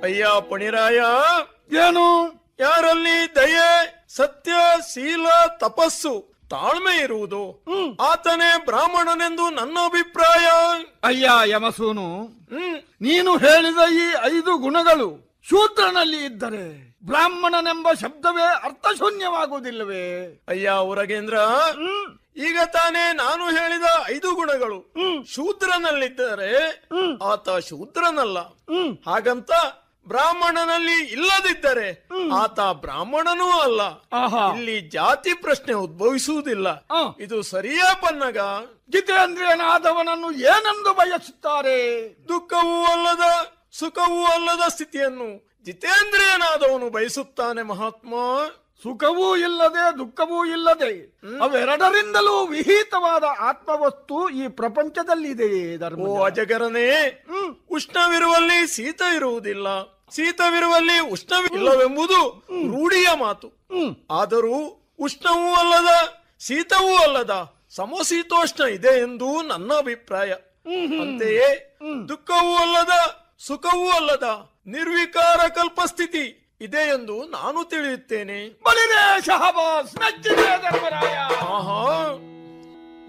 ಅಯ್ಯ ಪಣಿರಾಯ ಏನು ಯಾರಲ್ಲಿ ದಯೆ ಸತ್ಯ ಶೀಲ ತಪಸ್ಸು ತಾಳ್ಮೆ ಇರುವುದು ಆತನೇ ಬ್ರಾಹ್ಮಣನೆಂದು ನನ್ನ ಅಭಿಪ್ರಾಯ ಅಯ್ಯ ಯಮಸೂನು ಹ್ಮ್ ನೀನು ಹೇಳಿದ ಈ ಐದು ಗುಣಗಳು ಶೂದ್ರನಲ್ಲಿ ಇದ್ದರೆ ಬ್ರಾಹ್ಮಣನೆಂಬ ಶಬ್ದವೇ ಅರ್ಥಶೂನ್ಯವಾಗುವುದಿಲ್ಲವೇ ಅಯ್ಯ ಉರಗೇಂದ್ರ ಈಗ ತಾನೇ ನಾನು ಹೇಳಿದ ಐದು ಗುಣಗಳು ಶೂದ್ರನಲ್ಲಿದ್ದರೆ ಆತ ಶೂದ್ರನಲ್ಲ ಹಾಗಂತ ಬ್ರಾಹ್ಮಣನಲ್ಲಿ ಇಲ್ಲದಿದ್ದರೆ ಆತ ಬ್ರಾಹ್ಮಣನೂ ಅಲ್ಲ ಆಹಾ. ಇಲ್ಲಿ ಜಾತಿ ಪ್ರಶ್ನೆ ಉದ್ಭವಿಸುವುದಿಲ್ಲ ಆ. ಇದು ಸರಿಯಾ ಪನ್ನಗ ಜಿತೇಂದ್ರಿಯನಾದವನನ್ನು ಏನೆಂದು ಬಯಸುತ್ತಾರೆ ದುಃಖವೂ ಅಲ್ಲದ ಸುಖವೂ ಅಲ್ಲದ ಸ್ಥಿತಿಯನ್ನು ಜಿತೇಂದ್ರಿಯನಾದವನು ಬಯಸುತ್ತಾನೆ ಮಹಾತ್ಮ ಸುಖವೂ ಇಲ್ಲದೆ ದುಃಖವೂ ಇಲ್ಲದೆ ಅವೆರಡರಿಂದಲೂ ವಿಹಿತವಾದ ಆತ್ಮವಸ್ತು ಈ ಪ್ರಪಂಚದಲ್ಲಿದೆಯೇ ಓ ಧರ್ಮ ಅಜಗರನೇ ಉಷ್ಣವಿರುವಲ್ಲಿ ಶೀತ ಇರುವುದಿಲ್ಲ ಶೀತವಿರುವಲ್ಲಿ ಉಷ್ಣವಿಲ್ಲವೆಂಬುದು ರೂಢಿಯ ಮಾತು ಆದರೂ ಉಷ್ಣವೂ ಅಲ್ಲದ ಶೀತವೂ ಅಲ್ಲದ ಸಮಶೀತೋಷ್ಣ ಇದೆ ಎಂದು ನನ್ನ ಅಭಿಪ್ರಾಯ ಅಂತೆಯೇ ದುಃಖವೂ ಅಲ್ಲದ ಸುಖವೂ ಅಲ್ಲದ ನಿರ್ವಿಕಾರ ಕಲ್ಪಸ್ಥಿತಿ ಇದೆ ಎಂದು ನಾನು ತಿಳಿಯುತ್ತೇನೆ ಬಲಿರೇ ಶಹಬಾಸ್ ಮೆಚ್ಚಿದೆ ಧರ್ಮರಾಯ ಆಹಾ